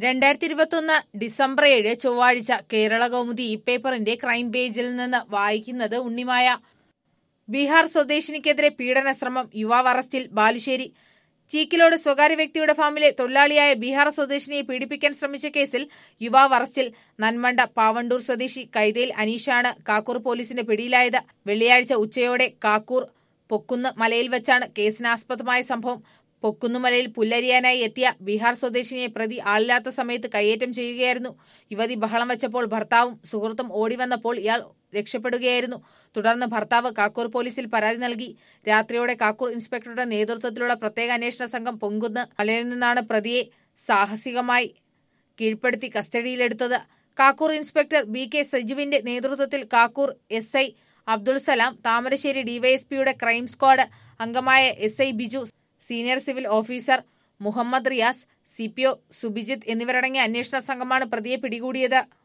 രണ്ടായിരത്തി ഇരുപത്തൊന്ന് ഡിസംബർ ഏഴ് ചൊവ്വാഴ്ച കേരള കൗമുദി ഇ പേപ്പറിന്റെ ക്രൈം പേജിൽ നിന്ന് വായിക്കുന്നത് ഉണ്ണിമായ ബീഹാർ സ്വദേശിനിക്കെതിരെ പീഡന ശ്രമം യുവാവ് അറസ്റ്റിൽ ബാലുശ്ശേരി ചീക്കിലോട് സ്വകാര്യ വ്യക്തിയുടെ ഫാമിലെ തൊഴിലാളിയായ ബീഹാർ സ്വദേശിനിയെ പീഡിപ്പിക്കാൻ ശ്രമിച്ച കേസിൽ യുവാവ് അറസ്റ്റിൽ നന്മണ്ട പാവണ്ടൂർ സ്വദേശി കൈതയിൽ അനീഷാണ് കാക്കൂർ പോലീസിന്റെ പിടിയിലായത് വെള്ളിയാഴ്ച ഉച്ചയോടെ കാക്കൂർ പൊക്കുന്ന് മലയിൽ വെച്ചാണ് കേസിനാസ്പദമായ സംഭവം പൊക്കുന്നുമലയിൽ പുല്ലരിയാനായി എത്തിയ ബീഹാർ സ്വദേശിനിയെ പ്രതി ആളില്ലാത്ത സമയത്ത് കയ്യേറ്റം ചെയ്യുകയായിരുന്നു യുവതി ബഹളം വെച്ചപ്പോൾ ഭർത്താവും സുഹൃത്തും ഓടി വന്നപ്പോൾ ഇയാൾ രക്ഷപ്പെടുകയായിരുന്നു തുടർന്ന് ഭർത്താവ് കാക്കൂർ പോലീസിൽ പരാതി നൽകി രാത്രിയോടെ കാക്കൂർ ഇൻസ്പെക്ടറുടെ നേതൃത്വത്തിലുള്ള പ്രത്യേക അന്വേഷണ സംഘം പൊങ്കുന്ന് മലയിൽ നിന്നാണ് പ്രതിയെ സാഹസികമായി കീഴ്പ്പെടുത്തി കസ്റ്റഡിയിലെടുത്തത് കാക്കൂർ ഇൻസ്പെക്ടർ ബി കെ സജുവിന്റെ നേതൃത്വത്തിൽ കാക്കൂർ എസ് ഐ അബ്ദുൾ സലാം താമരശ്ശേരി ഡിവൈഎസ്പിയുടെ ക്രൈം സ്ക്വാഡ് അംഗമായ S I Biju senior civil officer Muhammad Riyas C P O Subijith എന്നിവരടങ്ങിയ അന്വേഷണ സംഘമാണ് പ്രതിയെ പിടികൂടിയത്